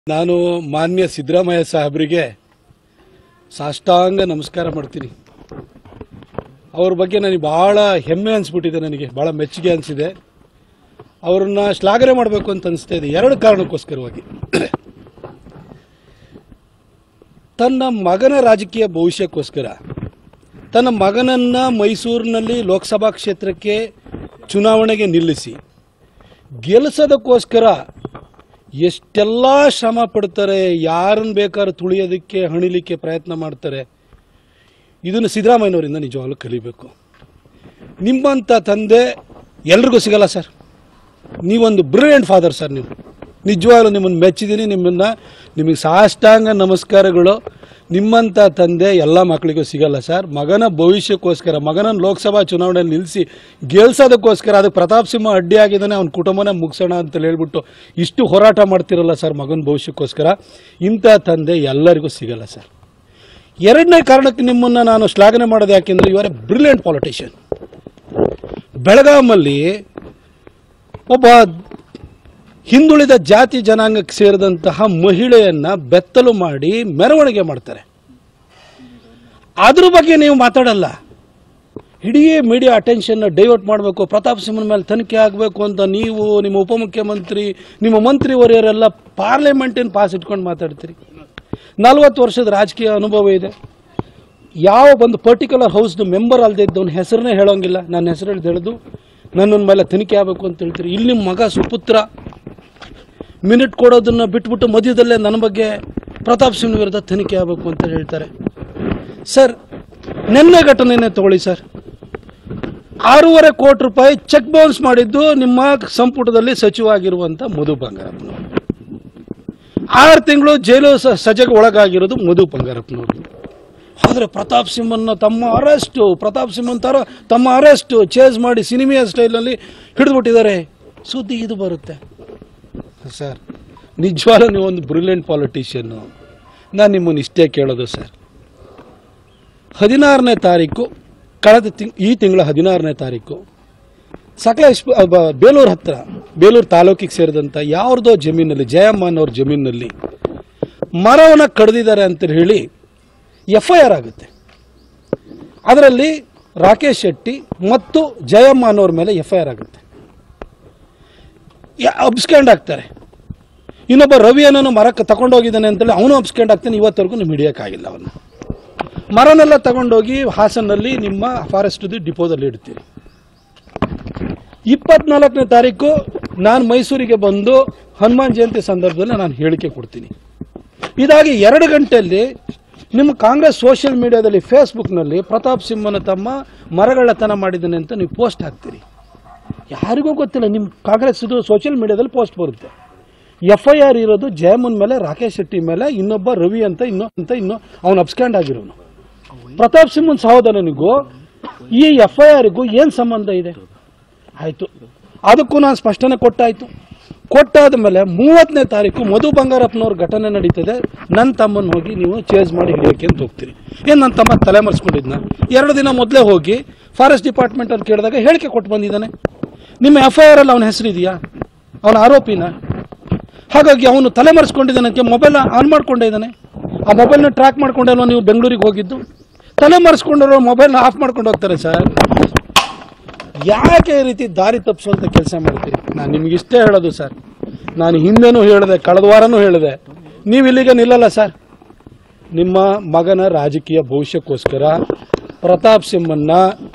ನಾನು ಮಾನ್ಯ ಸಿದ್ದರಾಮಯ್ಯ ಸಾಹೇಬರಿಗೆ ಸಾಷ್ಟಾಂಗ ನಮಸ್ಕಾರ ಮಾಡ್ತೀನಿ ಅವ್ರ ಬಗ್ಗೆ ನನಗೆ ಬಹಳ ಹೆಮ್ಮೆ ಅನಿಸ್ಬಿಟ್ಟಿದೆ ನನಗೆ ಬಹಳ ಮೆಚ್ಚುಗೆ ಅನಿಸಿದೆ ಅವ್ರನ್ನ ಶ್ಲಾಘನೆ ಮಾಡಬೇಕು ಅಂತ ಅನಿಸ್ತಾ ಇದೆ ಎರಡು ಕಾರಣಕ್ಕೋಸ್ಕರವಾಗಿ ತನ್ನ ಮಗನ ರಾಜಕೀಯ ಭವಿಷ್ಯಕ್ಕೋಸ್ಕರ ತನ್ನ ಮಗನನ್ನ ಮೈಸೂರಿನಲ್ಲಿ ಲೋಕಸಭಾ ಕ್ಷೇತ್ರಕ್ಕೆ ಚುನಾವಣೆಗೆ ನಿಲ್ಲಿಸಿ ಗೆಲ್ಲಿಸೋದಕ್ಕೋಸ್ಕರ ಎಷ್ಟೆಲ್ಲ ಶ್ರಮ ಪಡ್ತಾರೆ ಯಾರನ್ನ ಬೇಕಾದ್ರೂ ತುಳಿಯೋದಕ್ಕೆ ಹಣಿಲಿಕ್ಕೆ ಪ್ರಯತ್ನ ಮಾಡ್ತಾರೆ ಇದನ್ನು ಸಿದ್ದರಾಮಯ್ಯನವರಿಂದ ನಿಜವಾಗ್ಲೂ ಕಲಿಬೇಕು ನಿಮ್ಮಂಥ ತಂದೆ ಎಲ್ರಿಗೂ ಸಿಗಲ್ಲ ಸರ್ ನೀವೊಂದು ಬ್ರಿಲಿಯಂಟ್ ಫಾದರ್ ಸರ್ ನೀವು ನಿಜವಾಗ್ಲೂ ನಿಮ್ಮನ್ನು ಮೆಚ್ಚಿದ್ದೀನಿ ನಿಮ್ಮನ್ನ ನಿಮಗೆ ಸಾಷ್ಟಾಂಗ ನಮಸ್ಕಾರಗಳು ನಿಮ್ಮಂಥ ತಂದೆ ಎಲ್ಲ ಮಕ್ಕಳಿಗೂ ಸಿಗಲ್ಲ ಸರ್ ಮಗನ ಭವಿಷ್ಯಕ್ಕೋಸ್ಕರ ಮಗನನ್ನು ಲೋಕಸಭಾ ಚುನಾವಣೆಯಲ್ಲಿ ನಿಲ್ಲಿಸಿ ಗೆಲ್ಸೋದಕ್ಕೋಸ್ಕರ ಅದಕ್ಕೆ ಪ್ರತಾಪ್ ಸಿಂಹ ಅಡ್ಡಿ ಆಗಿದ್ದಾನೆ ಅವ್ನ ಕುಟುಂಬನೇ ಮುಗಿಸೋಣ ಅಂತ ಹೇಳ್ಬಿಟ್ಟು ಇಷ್ಟು ಹೋರಾಟ ಮಾಡ್ತಿರಲ್ಲ ಸರ್ ಮಗನ ಭವಿಷ್ಯಕ್ಕೋಸ್ಕರ ಇಂಥ ತಂದೆ ಎಲ್ಲರಿಗೂ ಸಿಗಲ್ಲ ಸರ್ ಎರಡನೇ ಕಾರಣಕ್ಕೆ ನಿಮ್ಮನ್ನು ನಾನು ಶ್ಲಾಘನೆ ಮಾಡೋದು ಯಾಕೆಂದ್ರೆ ಇವರ ಬ್ರಿಲಿಯಂಟ್ ಪಾಲಿಟಿಷಿಯನ್ ಬೆಳಗಾಮಲ್ಲಿ ಒಬ್ಬ ಹಿಂದುಳಿದ ಜಾತಿ ಜನಾಂಗಕ್ಕೆ ಸೇರಿದಂತಹ ಮಹಿಳೆಯನ್ನ ಬೆತ್ತಲು ಮಾಡಿ ಮೆರವಣಿಗೆ ಮಾಡ್ತಾರೆ ಅದ್ರ ಬಗ್ಗೆ ನೀವು ಮಾತಾಡಲ್ಲ ಇಡೀ ಮೀಡಿಯಾ ಅಟೆನ್ಷನ್ ಡೈವರ್ಟ್ ಮಾಡಬೇಕು ಪ್ರತಾಪ್ ಸಿಂಹನ ಮೇಲೆ ತನಿಖೆ ಆಗಬೇಕು ಅಂತ ನೀವು ನಿಮ್ಮ ಉಪಮುಖ್ಯಮಂತ್ರಿ ನಿಮ್ಮ ಮಂತ್ರಿವರಿಯರೆಲ್ಲ ಪಾರ್ಲಿಮೆಂಟಿನ ಪಾಸ್ ಇಟ್ಕೊಂಡು ಮಾತಾಡ್ತೀರಿ ನಲ್ವತ್ತು ವರ್ಷದ ರಾಜಕೀಯ ಅನುಭವ ಇದೆ ಯಾವ ಒಂದು ಪರ್ಟಿಕ್ಯುಲರ್ ಹೌಸ್ದು ಮೆಂಬರ್ ಅಲ್ಲದೆ ಇದ್ದವನ ಹೆಸರನ್ನೇ ಹೇಳೋಂಗಿಲ್ಲ ನನ್ನ ಹೆಸರು ಹೇಳ್ದು ಹೇಳೋದು ನನ್ನ ಮೇಲೆ ತನಿಖೆ ಆಗಬೇಕು ಅಂತ ಹೇಳ್ತೀರಿ ಇಲ್ಲಿ ನಿಮ್ಮ ಮಗ ಸುಪುತ್ರ ಮಿನಿಟ್ ಕೊಡೋದನ್ನ ಬಿಟ್ಬಿಟ್ಟು ಮಧ್ಯದಲ್ಲೇ ನನ್ನ ಬಗ್ಗೆ ಪ್ರತಾಪ್ ಸಿಂಗ್ ವಿರುದ್ಧ ತನಿಖೆ ಆಗಬೇಕು ಅಂತ ಹೇಳ್ತಾರೆ ಸರ್ ನಿನ್ನೆ ಘಟನೆನೇ ತಗೊಳ್ಳಿ ಸರ್ ಆರೂವರೆ ಕೋಟಿ ರೂಪಾಯಿ ಚೆಕ್ ಬೌನ್ಸ್ ಮಾಡಿದ್ದು ನಿಮ್ಮ ಸಂಪುಟದಲ್ಲಿ ಸಚಿವ ಆಗಿರುವಂತ ಮಧು ಬಂಗಾರಪ್ಪನವರು ಆರು ತಿಂಗಳು ಜೈಲು ಸ- ಸಜೆಗೆ ಒಳಗಾಗಿರೋದು ಮಧು ಬಂಗಾರಪ್ಪನವರು ಆದರೆ ಪ್ರತಾಪ್ ಸಿಂಹನ್ನ ತಮ್ಮ ಅರೆಸ್ಟು ಪ್ರತಾಪ್ ಸಿಂಹನ್ ತರ ತಮ್ಮ ಅರೆಸ್ಟು ಚೇಸ್ ಮಾಡಿ ಸಿನಿಮಿಯಾ ಸ್ಟೈಲ್ನಲ್ಲಿ ಹಿಡಿದ್ಬಿಟ್ಟಿದ್ದಾರೆ ಸುದ್ದಿ ಇದು ಬರುತ್ತೆ ಸರ್ ನಿಜವಾಗ್ಲೂ ನೀವು ಒಂದು ಬ್ರಿಲಿಯಂಟ್ ಪಾಲಿಟಿಷಿಯನ್ನು ನಾನು ನಿಮ್ಮನ್ನು ಇಷ್ಟೇ ಕೇಳೋದು ಸರ್ ಹದಿನಾರನೇ ತಾರೀಕು ಕಳೆದ ತಿಂಗ್ ಈ ತಿಂಗಳ ಹದಿನಾರನೇ ತಾರೀಕು ಸಕಲೇಶ್ ಬೇಲೂರು ಹತ್ರ ಬೇಲೂರು ತಾಲೂಕಿಗೆ ಸೇರಿದಂಥ ಯಾವ್ದೋ ಜಮೀನಲ್ಲಿ ಜಯಮ್ಮ ಅನ್ನೋರ ಜಮೀನಿನಲ್ಲಿ ಮರವನ್ನು ಕಡ್ದಿದ್ದಾರೆ ಅಂತ ಹೇಳಿ ಎಫ್ ಐ ಆರ್ ಆಗುತ್ತೆ ಅದರಲ್ಲಿ ರಾಕೇಶ್ ಶೆಟ್ಟಿ ಮತ್ತು ಜಯಮ್ಮ ಅನ್ನೋರ ಮೇಲೆ ಎಫ್ ಐ ಆರ್ ಆಗುತ್ತೆ ಅಬ್ಸ್ಕ್ಯಾಂಡ್ ಆಗ್ತಾರೆ ಇನ್ನೊಬ್ಬ ರವಿ ಅನ್ನೋನು ಮರಕ್ಕೆ ತಗೊಂಡೋಗಿದ್ದಾನೆ ಅಂತೇಳಿ ಅವನು ಅಬ್ಸ್ಕ್ಯಾಂಡ್ ಆಗ್ತಾನೆ ಇವತ್ತವರೆಗೂ ನಿಮ್ಗೆ ಹಿಡಿಯೋಕ್ಕಾಗಿಲ್ಲ ಅವನು ಮರನೆಲ್ಲ ತಗೊಂಡೋಗಿ ಹಾಸನಲ್ಲಿ ನಿಮ್ಮ ಫಾರೆಸ್ಟ್ ಡಿಪೋದಲ್ಲಿ ಇಡ್ತೀರಿ ಇಪ್ಪತ್ನಾಲ್ಕನೇ ತಾರೀಕು ನಾನು ಮೈಸೂರಿಗೆ ಬಂದು ಹನುಮಾನ್ ಜಯಂತಿ ಸಂದರ್ಭದಲ್ಲಿ ನಾನು ಹೇಳಿಕೆ ಕೊಡ್ತೀನಿ ಇದಾಗಿ ಎರಡು ಗಂಟೆಯಲ್ಲಿ ನಿಮ್ಮ ಕಾಂಗ್ರೆಸ್ ಸೋಷಿಯಲ್ ಮೀಡಿಯಾದಲ್ಲಿ ಫೇಸ್ಬುಕ್ನಲ್ಲಿ ಪ್ರತಾಪ್ ಸಿಂಹನ ತಮ್ಮ ಮರಗಳತನ ಮಾಡಿದ್ದಾನೆ ಅಂತ ನೀವು ಪೋಸ್ಟ್ ಹಾಕ್ತೀರಿ ಯಾರಿಗೂ ಗೊತ್ತಿಲ್ಲ ನಿಮ್ಮ ಕಾಂಗ್ರೆಸ್ ಇದು ಸೋಷಿಯಲ್ ಮೀಡಿಯಾದಲ್ಲಿ ಪೋಸ್ಟ್ ಬರುತ್ತೆ ಎಫ್ ಐ ಆರ್ ಇರೋದು ಜಯಮನ್ ಮೇಲೆ ರಾಕೇಶ್ ಶೆಟ್ಟಿ ಮೇಲೆ ಇನ್ನೊಬ್ಬ ರವಿ ಅಂತ ಇನ್ನೊ ಅಂತ ಇನ್ನೊ ಅವನು ಅಬ್ಸ್ಕ್ಯಾಂಡ್ ಆಗಿರೋನು ಪ್ರತಾಪ್ ಸಿಂಹನ್ ಸಹೋದರನಿಗೂ ಈ ಎಫ್ ಐ ಆರ್ಗೂ ಏನು ಸಂಬಂಧ ಇದೆ ಆಯಿತು ಅದಕ್ಕೂ ನಾನು ಸ್ಪಷ್ಟನೆ ಕೊಟ್ಟಾಯ್ತು ಕೊಟ್ಟಾದ ಮೇಲೆ ಮೂವತ್ತನೇ ತಾರೀಕು ಮಧು ಬಂಗಾರಪ್ಪನವ್ರ ಘಟನೆ ನಡೀತದೆ ನನ್ನ ತಮ್ಮನ ಹೋಗಿ ನೀವು ಚೇಸ್ ಮಾಡಿ ಹಿಡಿಯೋಕೆ ಅಂತ ಹೋಗ್ತೀರಿ ಏನು ನನ್ನ ತಮ್ಮ ತಲೆ ಮರೆಸ್ಕೊಂಡಿದ್ನ ಎರಡು ದಿನ ಮೊದಲೇ ಹೋಗಿ ಫಾರೆಸ್ಟ್ ಡಿಪಾರ್ಟ್ಮೆಂಟ್ ಅವ್ರು ಕೇಳಿದಾಗ ಹೇಳಿಕೆ ಕೊಟ್ಟು ಬಂದಿದ್ದಾನೆ ನಿಮ್ಮ ಎಫ್ ಐ ಆರ್ ಅಲ್ಲಿ ಅವನ ಹೆಸರಿದೆಯಾ ಅವನ ಆರೋಪಿನ ಹಾಗಾಗಿ ಅವನು ತಲೆ ಮರೆಸ್ಕೊಂಡಿದ್ದಾನಕ್ಕೆ ಮೊಬೈಲ್ ಆನ್ ಮಾಡ್ಕೊಂಡೇ ಇದ್ದಾನೆ ಆ ಮೊಬೈಲ್ನ ಟ್ರ್ಯಾಕ್ ಮಾಡ್ಕೊಂಡಲ್ವ ನೀವು ಬೆಂಗಳೂರಿಗೆ ಹೋಗಿದ್ದು ತಲೆ ಮರೆಸ್ಕೊಂಡಿರೋ ಮೊಬೈಲ್ನ ಆಫ್ ಮಾಡ್ಕೊಂಡು ಹೋಗ್ತಾರೆ ಸರ್ ಯಾಕೆ ಈ ರೀತಿ ದಾರಿ ತಪ್ಪಿಸುವಂತ ಕೆಲಸ ಮಾಡ್ತೀರಿ ನಾನು ನಿಮ್ಗೆ ಇಷ್ಟೇ ಹೇಳೋದು ಸರ್ ನಾನು ಹಿಂದೆನೂ ಹೇಳಿದೆ ಕಳೆದ ವಾರನೂ ಹೇಳಿದೆ ನೀವು ಇಲ್ಲಿಗೆ ನಿಲ್ಲಲ್ಲ ಸರ್ ನಿಮ್ಮ ಮಗನ ರಾಜಕೀಯ ಭವಿಷ್ಯಕ್ಕೋಸ್ಕರ ಪ್ರತಾಪ್ ಸಿಂಹನ್ನ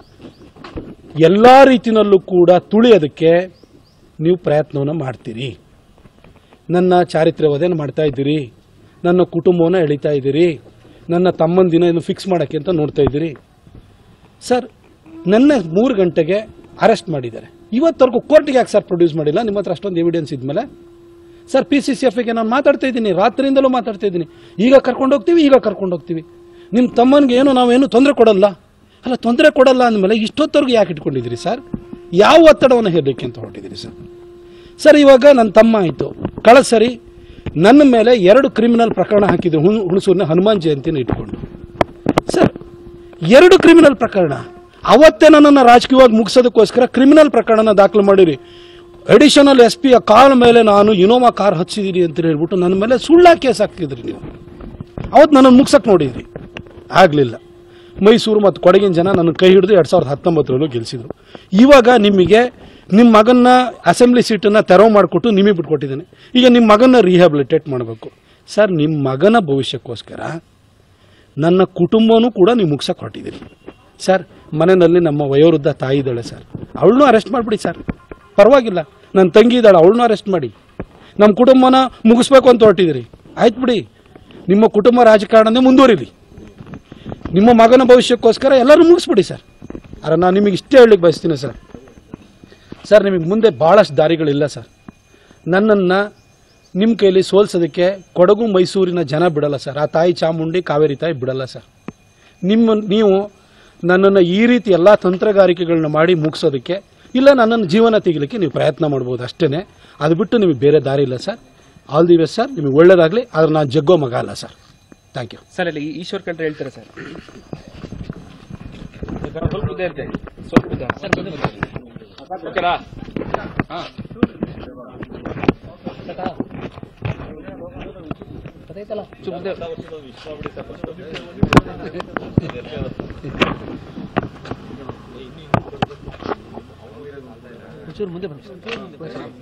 ಎಲ್ಲ ರೀತಿನಲ್ಲೂ ಕೂಡ ತುಳಿಯೋದಕ್ಕೆ ನೀವು ಪ್ರಯತ್ನವನ್ನು ಮಾಡ್ತೀರಿ ನನ್ನ ಚಾರಿತ್ರ್ಯ ವಧೆನ ಮಾಡ್ತಾ ಇದ್ದೀರಿ ನನ್ನ ಕುಟುಂಬವನ್ನು ಎಳಿತಾ ಇದ್ದೀರಿ ನನ್ನ ತಮ್ಮನ ದಿನ ಇನ್ನು ಫಿಕ್ಸ್ ಮಾಡೋಕ್ಕೆ ಅಂತ ನೋಡ್ತಾ ಇದ್ದೀರಿ ಸರ್ ನನ್ನ ಮೂರು ಗಂಟೆಗೆ ಅರೆಸ್ಟ್ ಮಾಡಿದ್ದಾರೆ ಇವತ್ತವರೆಗೂ ಕೋರ್ಟ್ಗೆ ಯಾಕೆ ಸರ್ ಪ್ರೊಡ್ಯೂಸ್ ಮಾಡಿಲ್ಲ ನಿಮ್ಮ ಹತ್ರ ಅಷ್ಟೊಂದು ಎವಿಡೆನ್ಸ್ ಇದ್ಮೇಲೆ ಸರ್ ಪಿ ಸಿ ಸಿ ಎಫ್ಗೆ ನಾನು ಮಾತಾಡ್ತಾ ಇದ್ದೀನಿ ರಾತ್ರಿಯಿಂದಲೂ ಮಾತಾಡ್ತಾ ಇದ್ದೀನಿ ಈಗ ಕರ್ಕೊಂಡು ಹೋಗ್ತೀವಿ ಈಗ ಕರ್ಕೊಂಡು ಹೋಗ್ತೀವಿ ನಿಮ್ಮ ತಮ್ಮನಿಗೆ ಏನು ನಾವೇನು ತೊಂದರೆ ಕೊಡಲ್ಲ ಅಲ್ಲ ತೊಂದರೆ ಕೊಡಲ್ಲ ಅಂದಮೇಲೆ ಇಷ್ಟೊತ್ತವರೆಗೂ ಯಾಕೆ ಇಟ್ಕೊಂಡಿದ್ದೀರಿ ಸರ್ ಯಾವ ಒತ್ತಡವನ್ನು ಹೇರಲಿಕ್ಕೆ ಅಂತ ಹೊರಟಿದ್ದೀರಿ ಸರ್ ಸರ್ ಇವಾಗ ನನ್ನ ತಮ್ಮ ಆಯಿತು ಕಳೆದ ಸರಿ ನನ್ನ ಮೇಲೆ ಎರಡು ಕ್ರಿಮಿನಲ್ ಪ್ರಕರಣ ಹಾಕಿದ್ರು ಹುಣ್ ಹುಣಸೂರಿನ ಹನುಮಾನ್ ಜಯಂತಿನ ಇಟ್ಕೊಂಡು ಸರ್ ಎರಡು ಕ್ರಿಮಿನಲ್ ಪ್ರಕರಣ ಅವತ್ತೇ ನನ್ನನ್ನು ರಾಜಕೀಯವಾಗಿ ಮುಗಿಸೋದಕ್ಕೋಸ್ಕರ ಕ್ರಿಮಿನಲ್ ಪ್ರಕರಣನ ದಾಖಲು ಮಾಡಿರಿ ಅಡಿಷನಲ್ ಎಸ್ ಪಿಯ ಕಾಲ್ ಮೇಲೆ ನಾನು ಇನೋವಾ ಕಾರ್ ಹಚ್ಚಿದ್ದೀನಿ ಅಂತ ಹೇಳ್ಬಿಟ್ಟು ನನ್ನ ಮೇಲೆ ಸುಳ್ಳ ಕೇಸ್ ಹಾಕ್ತಿದ್ರಿ ನೀವು ಅವತ್ತು ನನ್ನನ್ನು ಮುಗ್ಸಕ್ಕೆ ನೋಡಿದ್ರಿ ಆಗಲಿಲ್ಲ ಮೈಸೂರು ಮತ್ತು ಕೊಡಗಿನ ಜನ ನನ್ನ ಕೈ ಹಿಡಿದು ಎರಡು ಸಾವಿರದ ಹತ್ತೊಂಬತ್ತರಲ್ಲೂ ಗೆಲ್ಲಿಸಿದ್ರು ಇವಾಗ ನಿಮಗೆ ನಿಮ್ಮ ಮಗನ ಅಸೆಂಬ್ಲಿ ಸೀಟನ್ನು ತೆರವು ಮಾಡಿಕೊಟ್ಟು ನಿಮಗೆ ಬಿಟ್ಕೊಟ್ಟಿದ್ದೇನೆ ಈಗ ನಿಮ್ಮ ಮಗನ ರಿಹ್ಯಾಬಿಲಿಟೇಟ್ ಮಾಡಬೇಕು ಸರ್ ನಿಮ್ಮ ಮಗನ ಭವಿಷ್ಯಕ್ಕೋಸ್ಕರ ನನ್ನ ಕುಟುಂಬನೂ ಕೂಡ ನೀವು ಮುಗ್ಸಕ್ಕೆ ಹೊರಟಿದ್ದೀರಿ ಸರ್ ಮನೆಯಲ್ಲಿ ನಮ್ಮ ವಯೋವೃದ್ಧ ತಾಯಿ ಇದ್ದಾಳೆ ಸರ್ ಅವಳನ್ನೂ ಅರೆಸ್ಟ್ ಮಾಡಿಬಿಡಿ ಸರ್ ಪರವಾಗಿಲ್ಲ ನನ್ನ ತಂಗಿ ಇದ್ದಾಳೆ ಅವಳನ್ನೂ ಅರೆಸ್ಟ್ ಮಾಡಿ ನಮ್ಮ ಕುಟುಂಬನ ಮುಗಿಸ್ಬೇಕು ಅಂತ ಹೊರಟಿದ್ದೀರಿ ಆಯ್ತು ಬಿಡಿ ನಿಮ್ಮ ಕುಟುಂಬ ರಾಜಕಾರಣನೇ ಮುಂದುವರಿಲಿ ನಿಮ್ಮ ಮಗನ ಭವಿಷ್ಯಕ್ಕೋಸ್ಕರ ಎಲ್ಲರೂ ಮುಗಿಸ್ಬಿಡಿ ಸರ್ ಅರೆ ನಾನು ನಿಮಗೆ ಇಷ್ಟೇ ಹೇಳಲಿಕ್ಕೆ ಬಯಸ್ತೀನಿ ಸರ್ ಸರ್ ನಿಮಗೆ ಮುಂದೆ ಭಾಳಷ್ಟು ದಾರಿಗಳಿಲ್ಲ ಸರ್ ನನ್ನನ್ನು ನಿಮ್ಮ ಕೈಲಿ ಸೋಲ್ಸೋದಕ್ಕೆ ಕೊಡಗು ಮೈಸೂರಿನ ಜನ ಬಿಡಲ್ಲ ಸರ್ ಆ ತಾಯಿ ಚಾಮುಂಡಿ ಕಾವೇರಿ ತಾಯಿ ಬಿಡಲ್ಲ ಸರ್ ನಿಮ್ಮ ನೀವು ನನ್ನನ್ನು ಈ ರೀತಿ ಎಲ್ಲ ತಂತ್ರಗಾರಿಕೆಗಳನ್ನ ಮಾಡಿ ಮುಗಿಸೋದಕ್ಕೆ ಇಲ್ಲ ನನ್ನನ್ನು ಜೀವನ ತೆಗಿಲಿಕ್ಕೆ ನೀವು ಪ್ರಯತ್ನ ಮಾಡ್ಬೋದು ಅಷ್ಟೇ ಅದು ಬಿಟ್ಟು ನಿಮಗೆ ಬೇರೆ ದಾರಿ ಇಲ್ಲ sir all the best sir ನಿಮಗೆ ಒಳ್ಳೇದಾಗಲಿ ಆದ್ರೆ ನಾನು ಜಗ್ಗೋ ಮಗ ಅಲ್ಲ ಸರ್ ಥ್ಯಾಂಕ್ ಯು ಸರ್ ಅಲ್ಲಿ ಈಶ್ವರ್ ಕಂಡ್ರೆ ಹೇಳ್ತಾರೆ ಸರ್ ಸ್ವಲ್ಪ ಉದ್ದ ಇರ್ತೆ ಸ್ವಲ್ಪ ಉದ್ದ ಓಕೆನಾ ಹಾ ಚುಪ್ ಉದ್ದ. ಒಂಚೂರು ಮುಂದೆ ಬನ್ನಿ